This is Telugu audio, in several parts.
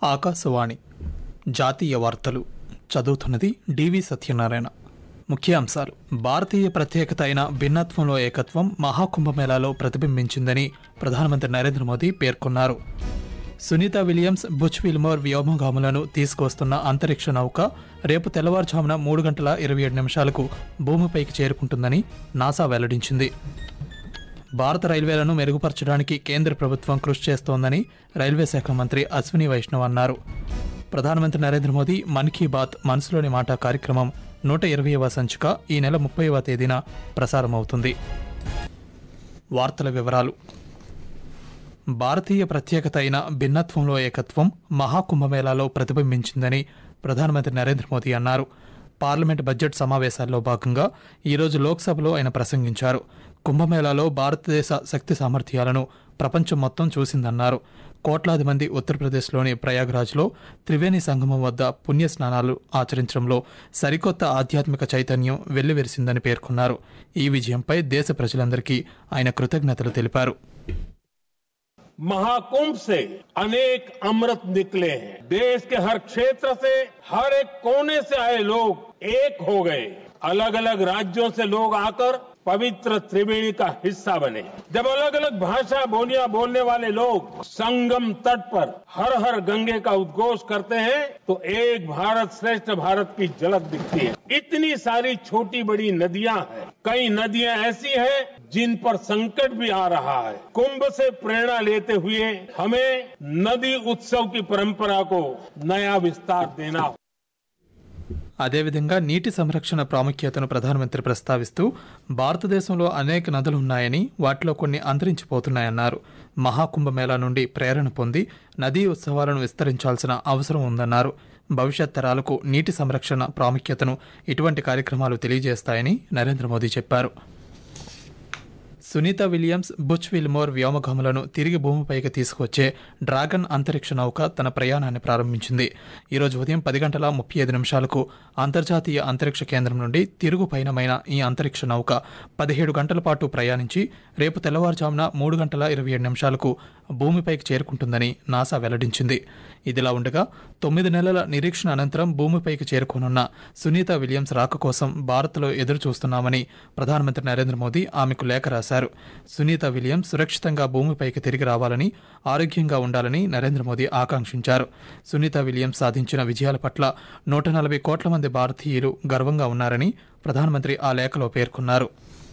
ఆకాశవాణి జాతీయ వార్తలు చదువుతున్నది డివి సత్యనారాయణ ముఖ్యాంశాలు భారతీయ ప్రత్యేకత అయిన భిన్నత్వంలో ఏకత్వం మహాకుంభమేళాలో ప్రతిబింబించిందని ప్రధానమంత్రి నరేంద్ర మోదీ పేర్కొన్నారు సునీత విలియమ్స్ బుచ్ విల్మోర్ వ్యోమగాములను తీసుకువస్తున్న అంతరిక్ష నౌక రేపు తెల్లవారుజామున మూడు గంటల ఇరవై ఏడు నిమిషాలకు భూమిపైకి చేరుకుంటుందని నాసా వెల్లడించింది భారత రైల్వేలను మెరుగుపరచడానికి కేంద్ర ప్రభుత్వం కృషి చేస్తోందని రైల్వే శాఖ మంత్రి అశ్విని వైష్ణవ్ అన్నారు ప్రధానమంత్రి నరేంద్ర మోదీ మన్ కీ బాత్ మనసులోని మాట కార్యక్రమం నూట ఇరవైవ సంచిక ఈ నెల ముప్పైవ తేదీన ప్రసారమవుతుంది వార్తల వివరాలు భారతీయ ప్రత్యేకత అయిన భిన్నత్వంలో ఏకత్వం మహాకుంభమేళాలో ప్రతిబింబించిందని ప్రధానమంత్రి నరేంద్ర మోదీ అన్నారు పార్లమెంట్ బడ్జెట్ సమావేశాల్లో భాగంగా ఈరోజు లోక్సభలో ఆయన ప్రసంగించారు కుంభమేళాలో భారతదేశ శక్తి సామర్థ్యాలను ప్రపంచం మొత్తం చూసిందన్నారు కోట్లాది మంది ఉత్తరప్రదేశ్లోని ప్రయాగ్రాజ్లో త్రివేణి సంగమం వద్ద పుణ్య స్నానాలు ఆచరించడంలో సరికొత్త ఆధ్యాత్మిక చైతన్యం వెల్లివిరిసిందని పేర్కొన్నారు ఈ విజయంపై దేశ ప్రజలందరికీ ఆయన కృతజ్ఞతలు తెలిపారు महाकुंभ से अनेक अमृत निकले हैं देश के हर क्षेत्र से हर एक कोने से आए लोग एक हो गए अलग अलग राज्यों से लोग आकर पवित्र त्रिवेणी का हिस्सा बने जब अलग अलग भाषा बोलियां बोलने वाले लोग संगम तट पर हर हर गंगे का उद्घोष करते हैं तो एक भारत श्रेष्ठ भारत की झलक दिखती है इतनी सारी छोटी बड़ी नदियां हैं कई नदियां ऐसी हैं जिन पर संकट भी आ रहा है कुंभ से प्रेरणा लेते हुए हमें नदी उत्सव की परंपरा को नया विस्तार देना होगा అదేవిధంగా నీటి సంరక్షణ ప్రాముఖ్యతను ప్రధానమంత్రి ప్రస్తావిస్తూ భారతదేశంలో అనేక నదులు ఉన్నాయని వాటిలో కొన్ని అంతరించిపోతున్నాయన్నారు మహాకుంభమేళా నుండి ప్రేరణ పొంది నదీ ఉత్సవాలను విస్తరించాల్సిన అవసరం ఉందన్నారు భవిష్యత్ తరాలకు నీటి సంరక్షణ ప్రాముఖ్యతను ఇటువంటి కార్యక్రమాలు తెలియజేస్తాయని నరేంద్ర మోదీ చెప్పారు సునీత విలియమ్స్ బుచ్ విల్మోర్ వ్యోమగాములను తిరిగి భూమిపైకి తీసుకొచ్చే డ్రాగన్ అంతరిక్ష నౌక తన ప్రయాణాన్ని ప్రారంభించింది ఈరోజు ఉదయం పది గంటల ముప్పై ఐదు నిమిషాలకు అంతర్జాతీయ అంతరిక్ష కేంద్రం నుండి తిరుగు పయనమైన ఈ అంతరిక్ష నౌక పదిహేడు గంటల పాటు ప్రయాణించి రేపు తెల్లవారుజామున మూడు గంటల ఇరవై ఏడు నిమిషాలకు భూమిపైకి చేరుకుంటుందని నాసా వెల్లడించింది ఇదిలా ఉండగా తొమ్మిది నెలల నిరీక్షణ అనంతరం భూమిపైకి చేరుకోనున్న సునీత విలియమ్స్ రాక కోసం భారత్లో ఎదురు చూస్తున్నామని ప్రధానమంత్రి నరేంద్ర మోదీ ఆమెకు లేఖ రాశారు సునీత విలియమ్స్ సురక్షితంగా భూమిపైకి తిరిగి రావాలని ఆరోగ్యంగా ఉండాలని నరేంద్ర మోదీ ఆకాంక్షించారు సునీత విలియమ్స్ సాధించిన విజయాల పట్ల నూట నలభై కోట్ల మంది భారతీయులు గర్వంగా ఉన్నారని ప్రధానమంత్రి ఆ లేఖలో పేర్కొన్నారు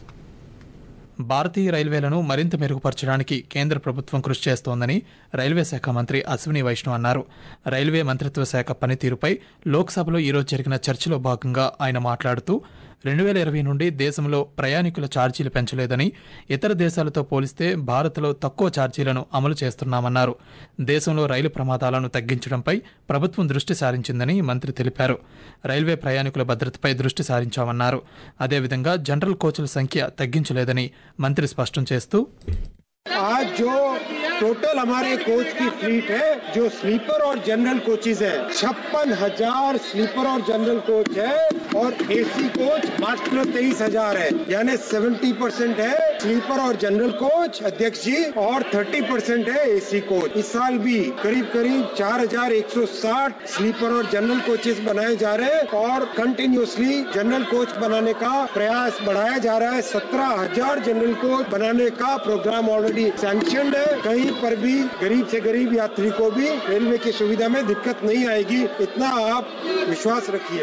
భారతీయ రైల్వేలను మరింత మెరుగుపరచడానికి కేంద్ర ప్రభుత్వం కృషి చేస్తోందని రైల్వే శాఖ మంత్రి అశ్విని వైష్ణవ్ అన్నారు రైల్వే మంత్రిత్వ శాఖ పనితీరుపై లోక్సభలో ఈరోజు జరిగిన చర్చలో భాగంగా ఆయన మాట్లాడుతూ రెండు వేల ఇరవై నుండి దేశంలో ప్రయాణికుల ఛార్జీలు పెంచలేదని ఇతర దేశాలతో పోలిస్తే భారత్లో తక్కువ ఛార్జీలను అమలు చేస్తున్నామన్నారు దేశంలో రైలు ప్రమాదాలను తగ్గించడంపై ప్రభుత్వం దృష్టి సారించిందని మంత్రి తెలిపారు రైల్వే ప్రయాణికుల భద్రతపై దృష్టి సారించామన్నారు అదేవిధంగా జనరల్ కోచ్ల సంఖ్య తగ్గించలేదని మంత్రి స్పష్టం చేస్తూ आज जो टोटल हमारे कोच की फ्लीट है जो स्लीपर और जनरल कोचेज है छप्पन हजार स्लीपर और जनरल कोच है और एसी कोच मात्र तेईस हजार है यानी सेवेंटी परसेंट है स्लीपर और जनरल कोच अध्यक्ष जी और थर्टी परसेंट है एसी कोच इस साल भी करीब करीब चार हजार एक सौ साठ स्लीपर और जनरल कोचेस बनाए जा रहे हैं और कंटिन्यूसली जनरल कोच बनाने का प्रयास बढ़ाया जा रहा है सत्रह हजार जनरल कोच बनाने का प्रोग्राम ऑलरेडी सैंक्शन है कहीं पर भी गरीब से गरीब यात्री को भी रेलवे की सुविधा में दिक्कत नहीं आएगी इतना आप विश्वास रखिए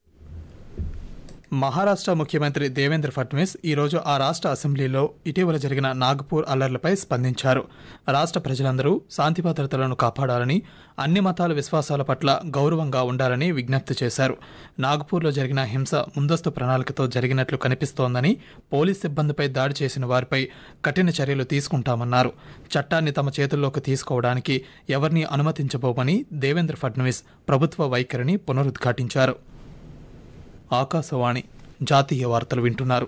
మహారాష్ట్ర ముఖ్యమంత్రి దేవేంద్ర ఫడ్నవీస్ ఈరోజు ఆ రాష్ట్ర అసెంబ్లీలో ఇటీవల జరిగిన నాగపూర్ అల్లర్లపై స్పందించారు రాష్ట్ర ప్రజలందరూ శాంతి భద్రతలను కాపాడాలని అన్ని మతాల విశ్వాసాల పట్ల గౌరవంగా ఉండాలని విజ్ఞప్తి చేశారు నాగపూర్లో జరిగిన హింస ముందస్తు ప్రణాళికతో జరిగినట్లు కనిపిస్తోందని పోలీస్ సిబ్బందిపై దాడి చేసిన వారిపై కఠిన చర్యలు తీసుకుంటామన్నారు చట్టాన్ని తమ చేతుల్లోకి తీసుకోవడానికి ఎవరిని అనుమతించబోమని దేవేంద్ర ఫడ్నవీస్ ప్రభుత్వ వైఖరిని పునరుద్ఘాటించారు ఆకాశవాణి జాతీయ వార్తలు వింటున్నారు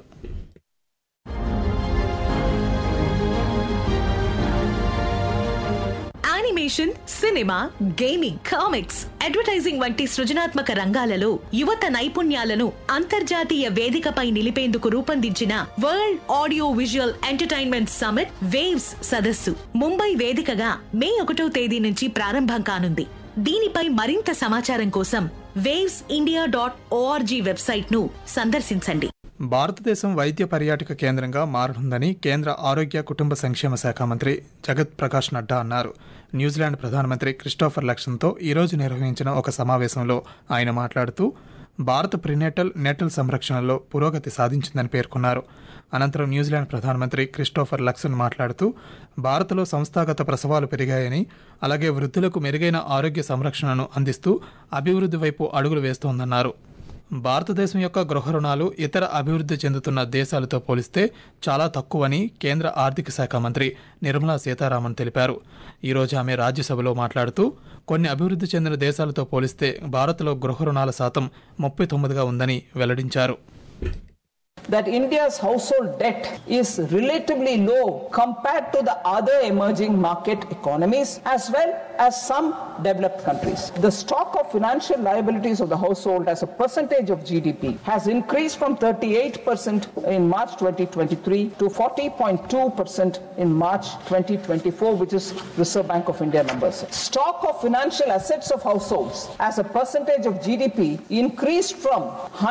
animation cinema gaming comics advertising వంటి సృజనాత్మక రంగాలలో యువత నైపుణ్యాలను అంతర్జాతీయ వేదికపై నిలిపేందుకు రూపొందించిన world audio visual entertainment summit వేవ్స్ సదస్సు ముంబై వేదికగా మే ఒకటో తేదీ నుంచి ప్రారంభం కానుంది దీనిపై మరింత సమాచారం కోసం వేవ్స్ ఇండియా డాట్ ఓఆర్జీ వెబ్సైట్ ను సందర్శించండి భారతదేశం వైద్య పర్యాటక కేంద్రంగా మారనుందని కేంద్ర ఆరోగ్య కుటుంబ సంక్షేమ శాఖ మంత్రి జగత్ ప్రకాష్ నడ్డా అన్నారు న్యూజిలాండ్ ప్రధానమంత్రి క్రిస్టోఫర్ లక్షన్తో ఈరోజు నిర్వహించిన ఒక సమావేశంలో ఆయన మాట్లాడుతూ భారత ప్రినేటల్ నెటల్ సంరక్షణలో పురోగతి సాధించిందని పేర్కొన్నారు అనంతరం న్యూజిలాండ్ ప్రధానమంత్రి క్రిస్టోఫర్ లక్సన్ మాట్లాడుతూ భారత్లో సంస్థాగత ప్రసవాలు పెరిగాయని అలాగే వృద్ధులకు మెరుగైన ఆరోగ్య సంరక్షణను అందిస్తూ అభివృద్ధి వైపు అడుగులు వేస్తోందన్నారు భారతదేశం యొక్క గృహ రుణాలు ఇతర అభివృద్ధి చెందుతున్న దేశాలతో పోలిస్తే చాలా తక్కువని కేంద్ర ఆర్థిక శాఖ మంత్రి నిర్మలా సీతారామన్ తెలిపారు ఈరోజు ఆమె రాజ్యసభలో మాట్లాడుతూ కొన్ని అభివృద్ధి చెందిన దేశాలతో పోలిస్తే భారత్లో గృహ రుణాల శాతం ముప్పై తొమ్మిదిగా ఉందని వెల్లడించారు that India's household debt is relatively low compared to the other emerging market economies as well as some developed countries. The stock of financial liabilities of the household as a percentage of GDP has increased from 38% in March 2023 to 40.2% in March 2024, which is Reserve Bank of India numbers. Stock of financial assets of households as a percentage of GDP increased from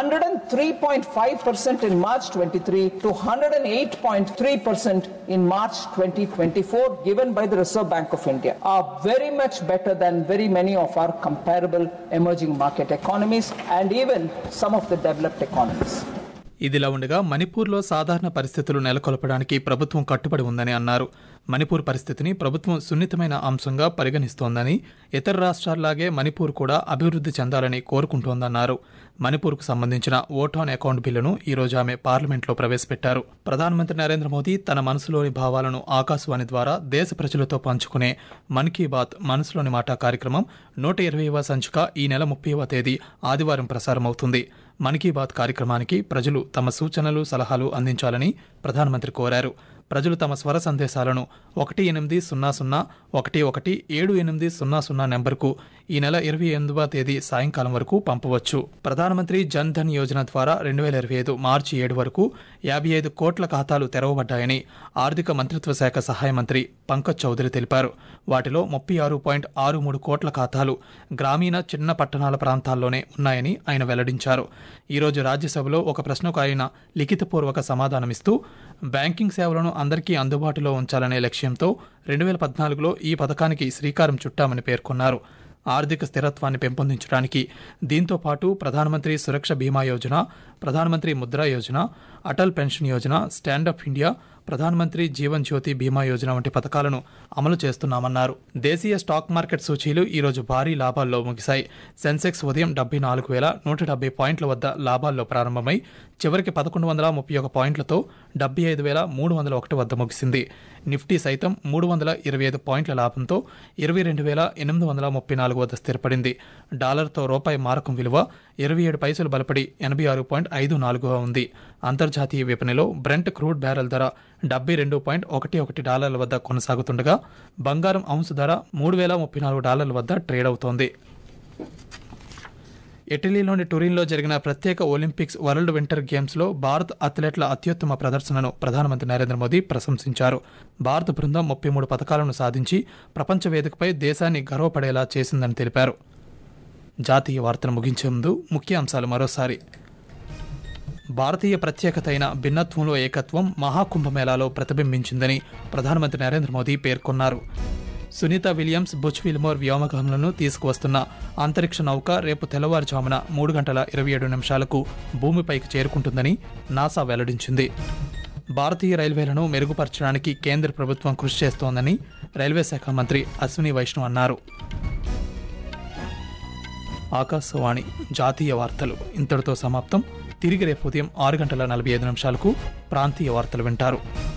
103.5% in March 23 to 108.3% in March 2024 given by the Reserve Bank of India are very much better than very many of our comparable emerging market economies and even some of the developed economies. ఇదిలా ఉండగా మణిపూర్లో సాధారణ పరిస్థితులు నెలకొల్పడానికి ప్రభుత్వం కట్టుబడి ఉందని అన్నారు మణిపూర్ పరిస్థితిని ప్రభుత్వం సున్నితమైన అంశంగా పరిగణిస్తోందని ఇతర రాష్ట్రాల్లాగే మణిపూర్ కూడా అభివృద్ధి చెందాలని కోరుకుంటోందన్నారు మణిపూర్కు సంబంధించిన ఓట్ ఆన్ అకౌంట్ బిల్లును ఈ రోజు ఆమె పార్లమెంట్లో ప్రవేశపెట్టారు ప్రధానమంత్రి నరేంద్ర మోదీ తన మనసులోని భావాలను ఆకాశవాణి ద్వారా దేశ ప్రజలతో పంచుకునే మన్ కీ బాత్ మనసులోని మాట కార్యక్రమం నూట ఇరవైవ సంచిక ఈ నెల ముప్పైవ తేదీ ఆదివారం ప్రసారమవుతుంది మన్ కీ బాత్ కార్యక్రమానికి ప్రజలు తమ సూచనలు సలహాలు అందించాలని ప్రధానమంత్రి కోరారు ప్రజలు తమ స్వర సందేశాలను ఒకటి ఎనిమిది సున్నా సున్నా ఒకటి ఒకటి ఏడు ఎనిమిది సున్నా సున్నా నెంబర్కు ఈ నెల ఇరవై ఎనిమిదవ తేదీ సాయంకాలం వరకు పంపవచ్చు ప్రధానమంత్రి జన్ ధన్ యోజన ద్వారా రెండు వేల ఇరవై ఐదు మార్చి ఏడు వరకు యాభై ఐదు కోట్ల ఖాతాలు తెరవబడ్డాయని ఆర్థిక మంత్రిత్వ శాఖ సహాయ మంత్రి పంకజ్ చౌదరి తెలిపారు వాటిలో ముప్పై ఆరు పాయింట్ ఆరు మూడు కోట్ల ఖాతాలు గ్రామీణ చిన్న పట్టణాల ప్రాంతాల్లోనే ఉన్నాయని ఆయన వెల్లడించారు ఈరోజు రాజ్యసభలో ఒక ప్రశ్నకు ఆయన లిఖితపూర్వక సమాధానమిస్తూ బ్యాంకింగ్ సేవలను అందరికీ అందుబాటులో ఉంచాలనే లక్ష్యంతో రెండు వేల పద్నాలుగులో ఈ పథకానికి శ్రీకారం చుట్టామని పేర్కొన్నారు ఆర్థిక స్థిరత్వాన్ని పెంపొందించడానికి దీంతో పాటు ప్రధానమంత్రి సురక్ష Bima Yojana Pradhan Mantri Mudra Yojana Atal pension Yojana Stand Up India Pradhan Mantri Jeevan జ్యోతి బీమా యోజన వంటి పథకాలను అమలు చేస్తున్నామన్నారు దేశీయ స్టాక్ మార్కెట్ సూచీలు ఈరోజు భారీ లాభాల్లో ముగిశాయి సెన్సెక్స్ ఉదయం డెబ్బై నాలుగు వేల నూట డెబ్బై పాయింట్ల వద్ద లాభాల్లో ప్రారంభమై చివరికి పదకొండు వందల ముప్పై ఒక పాయింట్లతో డెబ్బై ఐదు వేల మూడు వందల ఒకటి వద్ద ముగిసింది నిఫ్టీ సైతం మూడు వందల ఇరవై ఐదు పాయింట్ల లాభంతో ఇరవై రెండు వేల ఎనిమిది వందల ముప్పై నాలుగు వద్ద స్థిరపడింది డాలర్తో రూపాయి మారకం విలువ ఇరవై ఏడు పైసలు బలపడి ఎనభై ఆరు పాయింట్ ఐదు నాలుగుగా ఉంది అంతర్జాతీయ విపణిలో బ్రెంట్ క్రూడ్ బ్యారెల్ ధర డెబ్బై రెండు పాయింట్ ఒకటి ఒకటి డాలర్ల వద్ద కొనసాగుతుండగా బంగారం ఔన్స్ ధర మూడు వేల ముప్పై నాలుగు డాలర్ల వద్ద ట్రేడ్ అవుతోంది ఇటలీలోని టూరిన్లో జరిగిన ప్రత్యేక ఒలింపిక్స్ వరల్డ్ వింటర్ గేమ్స్లో భారత్ అథ్లెట్ల అత్యుత్తమ ప్రదర్శనను ప్రధానమంత్రి నరేంద్ర మోదీ ప్రశంసించారు భారత బృందం ముప్పై మూడు పథకాలను సాధించి ప్రపంచ వేదికపై దేశాన్ని గర్వపడేలా చేసిందని తెలిపారు జాతీయ వార్తలు ముగించే ముందు ముఖ్య అంశాలు మరోసారి భారతీయ ప్రత్యేకత అయిన భిన్నత్వంలో ఏకత్వం మహాకుంభమేళాలో ప్రతిబింబించిందని ప్రధానమంత్రి నరేంద్ర మోదీ పేర్కొన్నారు సునీత విలియమ్స్ బుచ్ విల్మోర్ వ్యోమగాములను తీసుకువస్తున్న అంతరిక్ష నౌక రేపు తెల్లవారుజామున మూడు గంటల ఇరవై ఏడు నిమిషాలకు భూమిపైకి చేరుకుంటుందని నాసా వెల్లడించింది భారతీయ రైల్వేలను మెరుగుపరచడానికి కేంద్ర ప్రభుత్వం కృషి చేస్తోందని రైల్వే శాఖ మంత్రి అశ్విని వైష్ణవ్ అన్నారు ఆకాశవాణి జాతీయ వార్తలు ఇంతటితో సమాప్తం తిరిగి రేపు ఉదయం ఆరు గంటల నలభై ఐదు నిమిషాలకు ప్రాంతీయ వార్తలు వింటారు